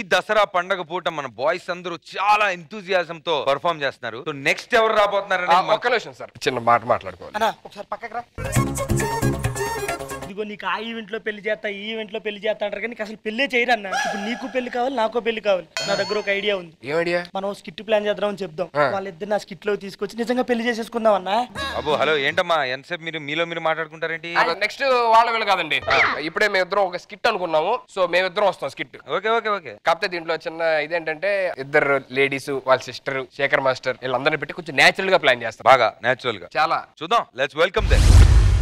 దసరా పండగ పూట మన బాయ్స్ అందరూ చాలా ఎంతూజియాజం తో పర్ఫామ్ చేస్తున్నారు సో నెక్స్ట్ ఎవరు రాబోతున్నారు ఆ, ఒక్క నిమిషం సార్ చిన్న మాట మాట్లాడుకోవాలి అన్నా ఒకసారి పక్కకు రా ఇదిగో నీకు ఆ ఈవెంట్ లో పెళ్లి చేస్తా ఈ ఈవెంట్ లో పెళ్లి చేస్తా అంటారు కానీ నీకు అసలు పెళ్లే చేయరు అన్న ఇప్పుడు నీకు పెళ్లి కావాలి నాకు పెళ్లి కావాలి నా దగ్గర ఒక ఐడియా ఉంది ఏం ఐడియా మనం స్కిట్ ప్లాన్ చేద్దామని చెప్దాం ఆ. వాళ్ళిద్దరు నా స్కిట్ లో తీసుకొచ్చి నిజంగా పెళ్లి చేసేసుకుందాం అన్న అబ్బో హలో ఏంటమ్మా ఎంతసేపు మీరు మీలో మీరు మాట్లాడుకుంటారేంటి నెక్స్ట్ వాళ్ళ వీళ్ళు కాదండి ఇప్పుడే మేమిద్దరం ఒక స్కిట్ అనుకున్నాము సో మేమిద్దరం వస్తాం స్కిట్ ఓకే ఓకే ఓకే కాకపోతే దీంట్లో చిన్న ఇదేంటంటే ఇద్దరు లేడీస్ వాళ్ళ సిస్టర్ శేఖర్ మాస్టర్ వీళ్ళందరినీ పెట్టి కొంచెం నేచురల్ గా ప్లాన్ చేస్తాం బాగా నేచురల్ గా చాలా చూద్దాం లెట్స్ వెల్కమ్ దే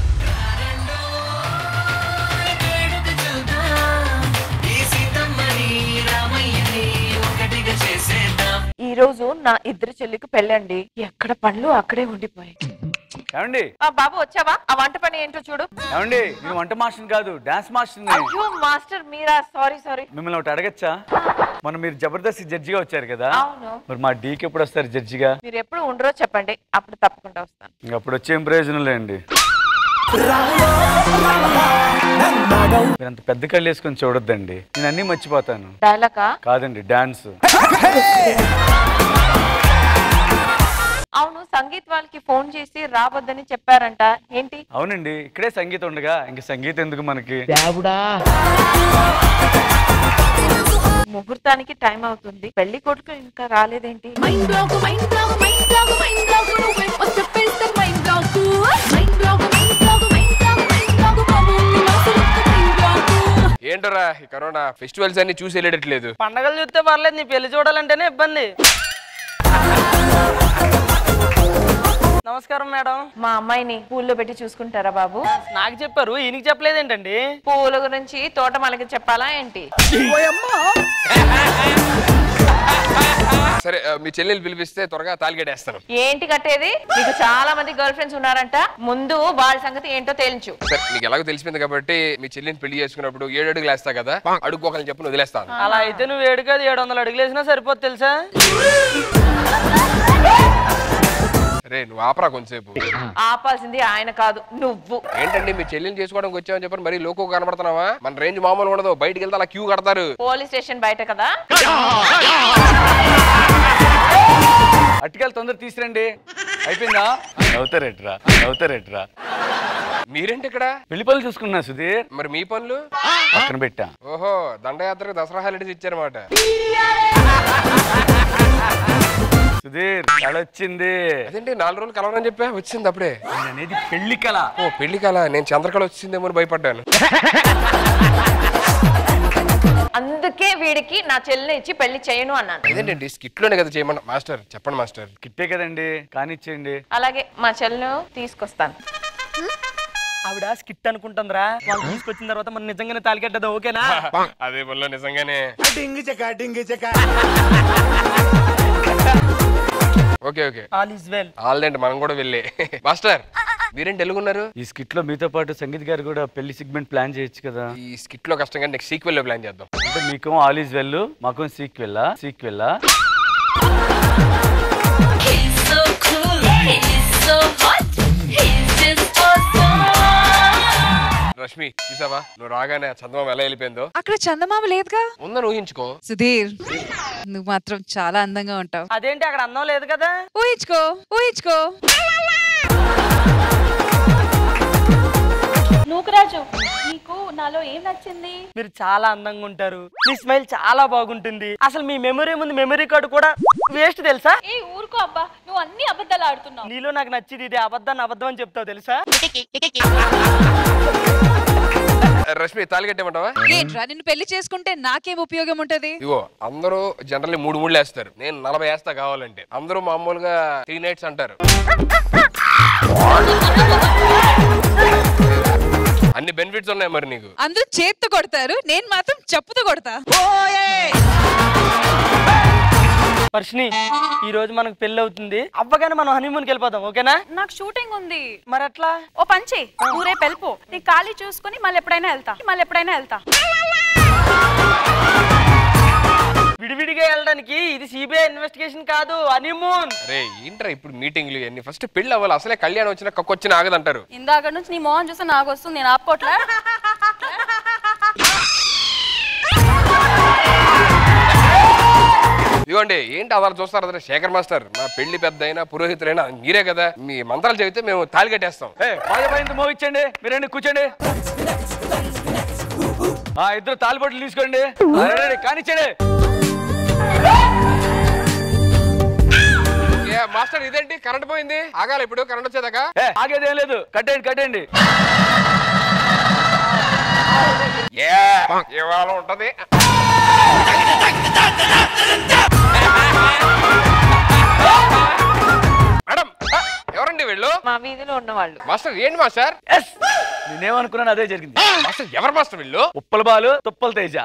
ఈ రోజు నా ఇద్దరు చెల్లికి పెళ్ళండి ఎక్కడ పనులు అక్కడే ఉండిపోయాయి ఏమండి ఆ బాబు వచ్చావా ఆ వంట పని ఏంటో చూడు ఏమండి నేను వంట మాస్టర్ కాదు డాన్స్ మాస్టర్ని అయ్యో మాస్టర్ మీరా సారీ సారీ మిమ్మల్ని ఒకటి అడగచ్చా మొన్న మీరు జబర్దస్త్ జడ్జిగా వచ్చారు కదా అవును మరి మా డీకి ఎప్పుడు వస్తారు జడ్జిగా మీరు ఎప్పుడు ఉండరో చెప్పండి అప్పుడు తప్పకుండా వస్తాను ఇంక అప్పుడు వచ్చేం ప్రయోజనం లేండి మీరు అంత పెద్ద కళ్ళు వేసుకొని చూడొద్దండి నేను అన్ని మర్చిపోతాను డైలాగా కాదండి డాన్స్ అవును సంగీత్ వాళ్ళకి ఫోన్ చేసి రావద్దని చెప్పారంట ఏంటి అవునండి ఇక్కడే సంగీతం ఉండగా ఇంక సంగీతం ఎందుకు మనకి ముహూర్తానికి టైం అవుతుంది పెళ్లి కొడుకు ఇంకా రాలేదేంటి mind block mind block mind block mind block నువ్వే వస్తే పెడతా mind block mind block mind block mind block mind block బాబు నీ మనసు మైండ్ బ్లాక్ ఏంటోరా ఈ కరోనా ఫెస్టివల్స్ అన్ని చూసి వెళ్ళేటట్లేదు పండగలు చూస్తే పర్లేదు నీ పెళ్లి చూడాలంటేనే ఇబ్బంది నమస్కారం మేడం మా అమ్మాయిని పూల్లో పెట్టి చూసుకుంటారా బాబు నాకు చెప్పారు ఈయనకి చెప్పలేదేంటండి పూల గురించి తోటమాలకి చెప్పాలా ఏంటి సరే ఆ, మీ చెల్లెలు పిలిపిస్తే త్వరగా తాలిగడేస్తాను ఏంటి కట్టేది నీకు చాలా మంది గర్ల్ ఫ్రెండ్స్ ఉన్నారంట ముందు వాళ్ళ సంగతి ఏంటో తేల్చు సరే నీకు ఎలాగో తెలిసిపోయింది కాబట్టి మీ చెల్లిని పెళ్లి చేసుకున్నప్పుడు ఏడు అడుగులు వేస్తా కదా అడుక్కోకని చెప్పి వదిలేస్తాను అలా అయితే నువ్వు ఏడు కాదు ఏడు వందలు అడుగులు వేసినా సరిపోతుంది తెలుసా రే నువ్వు ఆపరా కొంచెంసేపు ఆపాల్సింది ఆయన కాదు నువ్వు ఏంటండి మీ చెల్లిని చేసుకోవడానికి వచ్చామని చెప్పి మరీ లోకో కనబడుతున్నావా మన రేంజ్ మామూలు ఉండదు బయటికి వెళ్తే అలా క్యూ కడతారు పోలీస్ స్టేషన్ బయట కదా అట్టుకెళ్ళి తొందర తీసురండి అయిపోయిందా అవుతారేట్రా అవుతారేట్రా మీరేంటి ఇక్కడ పెళ్లి పనులు చూసుకున్నా సుధీర్ మరి మీ పనులు పక్కన పెట్టా ఓహో దండయాత్రకు దసరా హాలిడేస్ ఇచ్చారన్నమాట సుధీర్ కళ వచ్చింది అదేంటి నాలుగు రోజులు కలవరని చెప్పా వచ్చింది అప్పుడే నేను అనేది పెళ్లి కళ ఓ పెళ్లి కల నేను చంద్రకళ వచ్చిందేమో అని భయపడ్డాను అందుకే వీడికి నా చెల్లిని ఇచ్చి పెళ్లి చేయను అన్నాను ఇదేంటండి స్కిట్ లోనే కదా చేయమన్నా మాస్టర్ చెప్పండి మాస్టర్ కిట్టే కదండి కానిచ్చేయండి అలాగే మా చెల్లిని తీసుకొస్తాను ఆవిడ స్కిట్ అనుకుంటుందిరా వాళ్ళు తీసుకొచ్చిన తర్వాత మనం నిజంగానే తాలికెట్టదు ఓకేనా అదే పనిలో నిజంగానే okay okay all is well already మనం కూడా వెళ్ళే మాస్టర్ మీరేంటి ఎలుగున్నారు ఈ స్కిట్ లో మీతో పాటు సంగీత్ గారు కూడా పెళ్లి సిగ్మెంట్ ప్లాన్ చేయొచ్చు కదా ఈ స్కిట్ లో కష్టంగా నెక్స్ట్ సీక్వెల్ లో ప్లాన్ చేద్దాం అంటే మీకు ఆల్ ఈజ్ వెల్ మాకు సీక్వెల్లా సీక్వెల్లా He's so cool, he's so hot, he's just awesome. Rashmi చూసావా నువ్వు రాగానే చందమామ ఎలా వెళ్ళిపోయిందో అక్కడ చందమామ లేదుగా ఉందని ఊహించుకో సుధీర్ నువ్వు మాత్రం చాలా అందంగా ఉంటావు అదేంటి అక్కడ అందం లేదు కదా ఊహించుకో ఊహించుకో నూకరాజు నీకు నాలో ఏం నచ్చింది మీరు చాలా అందంగా ఉంటారు మీ స్మైల్ చాలా బాగుంటుంది అసలు మీ మెమరీ ముందు మెమరీ కార్డు కూడా వేస్ట్ తెలుసా ఏ ఊరుకో అబ్బా నువ్వు అన్ని అబద్ధాలు ఆడుతున్నావు నీలో నాకు నచ్చింది ఇది అబద్ధాన్ని అబద్ధం అని చెప్తావు తెలుసా రష్మి తాళి కట్టేమంటావా ఏంట్రా నిన్ను పెళ్లి చేసుకుంటే నాకేం ఉపయోగం ఉంటది ఇగో అందరూ జనరల్లీ మూడు మూడు వేస్తారు నేను నలభై వేస్తా కావాలంటే అందరూ మామూలుగా త్రీ నైట్స్ అంటారు అన్ని బెనిఫిట్స్ ఉన్నాయి మరి నీకు అందరూ చేత్తో కొడతారు నేను మాత్రం చెప్పుతో కొడతా వర్షిని ఈ రోజు మనకు పెళ్లి అవుతుంది అవ్వగానే మనం హనీమూన్కి వెళ్ళిపోదాం ఓకేనా నాకు షూటింగ్ ఉంది మరి ఎట్లా ఓ పంచి నువ్వు రేపు వెళ్ళిపో నీ ఖాళీ చూసుకుని మళ్ళీ ఎప్పుడైనా వెళ్తా మళ్ళీ ఎప్పుడైనా వెళ్తా విడివిడిగా వెళ్ళడానికి ఇది సిబిఐ ఇన్వెస్టిగేషన్ కాదు హనీమూన్ అరే ఏంట్రా ఇప్పుడు మీటింగ్లు ఇవన్నీ ఫస్ట్ పెళ్ళి అవ్వాలి అసలే కళ్యాణం వచ్చిన కక్కొచ్చిన ఆగదంటారు ఇందాక నుంచి నీ మోహన్ చూస్తే నాకు వస్తుంది నేను ఆపుకోవట్లే ఇదిగోండి ఏంటి అలా చూస్తారు అదే శేఖర్ మాస్టర్ మా పెళ్లి పెద్ద అయినా పురోహితులైనా మీరే కదా మీ మంత్రాలు చెబితే మేము తాళి కట్టేస్తాం ఏ బాజాబాయింది మోగించండి మీరండి కూర్చోండి ఆ ఇద్దరు తాలిబొట్లు తీసుకోండి ఆ, రండి, రండి, కానిచ్చండి ఏ మాస్టర్ ఇదేంటి కరెంట్ పోయింది ఆగాలి ఇప్పుడు కరెంట్ వచ్చేదాకా ఏ ఆగేదేం లేదు కట్టండి కట్టండి ఏ ఇవాళ ఉంటది మేడం ఆ, ఎవరండి వీళ్ళు మా వీధిలో ఉన్నవాళ్ళు మాస్టర్ ఏంటి మాస్టర్ ఎస్ నేనేమనుకున్నాను అదే జరిగింది మాస్టర్ ఎవరు మాస్టర్ వీళ్ళు ఉప్పల బాలు తుప్పల తేజ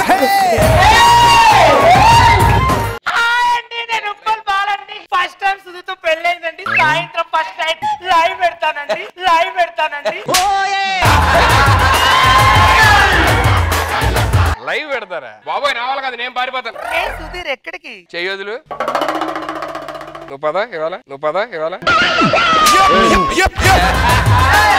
నేను ఉప్పల్ బాలండి ఫస్ట్ టైం సుధీతో పెళ్ళైందండి సాయంత్రం ఫస్ట్ నైట్ లైవ్ పెడతానండి లైవ్ పెడతానండి లైవ్ పెడతారా బాబోయ్ రావాలి కదా నేను పారిపోతాను ఏ సుధీర్ ఎక్కడికి చెయ్యొదులు నువ్వు పదా ఇవాళ నువ్వు పదా ఇవాళ